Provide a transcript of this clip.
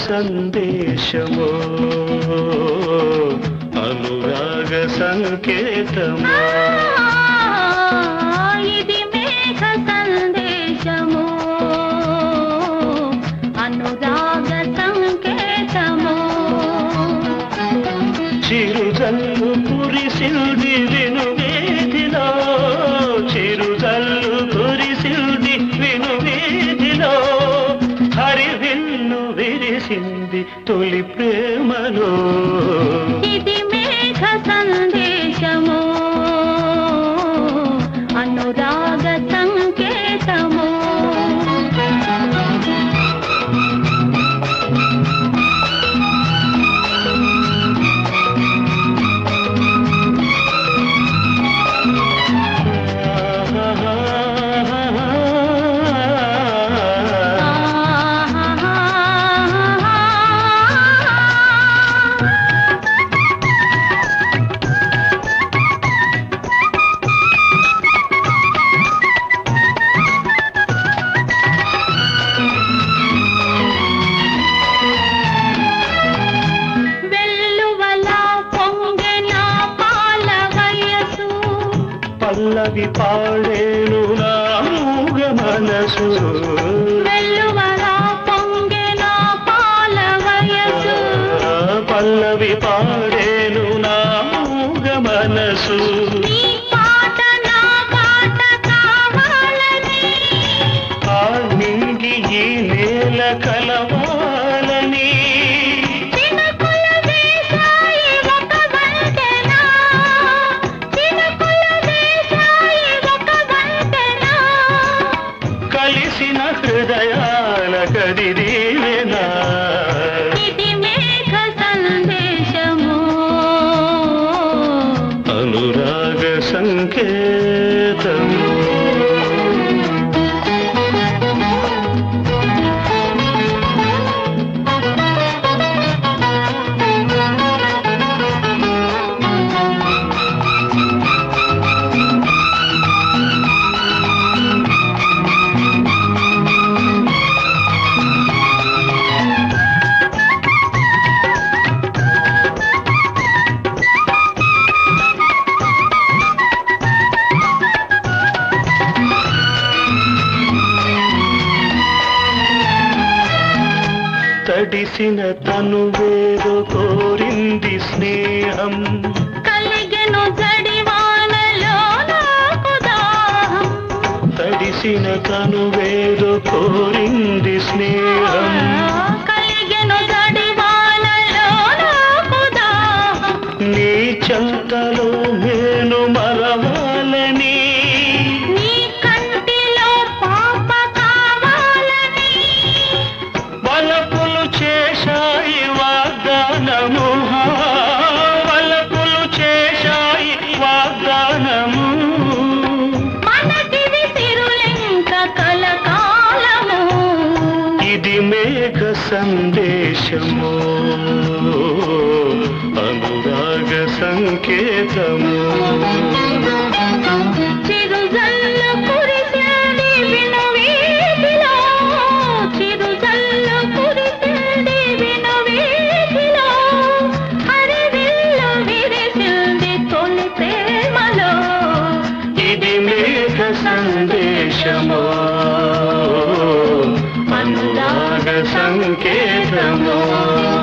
సందేశమో అనురాగ సంకేతమో ఇది మేఘ సందేశము అనురాగ సంకేతము చిరుజల్లు కురిసిల్ది విను వీధిలో చిరుజల్లు కురిసిల్ది విను వీధిలో హరివిల్లు విరిసింది తొలి ప్రేమలో ఇది మేఘ సందేశము అనురాగ సంకేతము వెల్లువల పొంగెన పాల వయసు పల్లవి పాడేను నా మూగ మనసు వెల్లువల పొంగెన పాల వయసు పల్లవి పాడేను నా మూగ మనసు నీ పాట నా పాట కావాలని ఆ నింగి ఈ నేల కలవాలని చినుకులు వేశాయి ఒక వంతెన చినుకులు వేశాయి ఒక వంతెన కలిసిన హృదయాల కదిరీవేనా ఇది మేఘ సందేశము అనురాగ సంకేతము తడిసిన తను వేరు కోరింది స్నేహం కలిగెను జడివానలో నాకు దాహం తడిసిన తను వేరు కోరింది స్నేహం కలిగెను జడివానలో నాకు దాహం నీ చెంతలో నేను మరవాలని నీ కంటిలో పాప కావాలని వలపులు చేశాయి వాగ్దానము వలపులు చేశాయి వాగ్దానము మనకిది తిరులెంక కలకాలము ఇది మేఘ సందేశము అనురాగ సంకేతము చిరుజల్లు కురిసింది విను వీధిలో చిరుజల్లు కురిసింది విను వీధిలో హరివిల్లు విరిసింది తొలి ప్రేమలో ఇది మేఘ సందేశము అనురాగ సంకేతము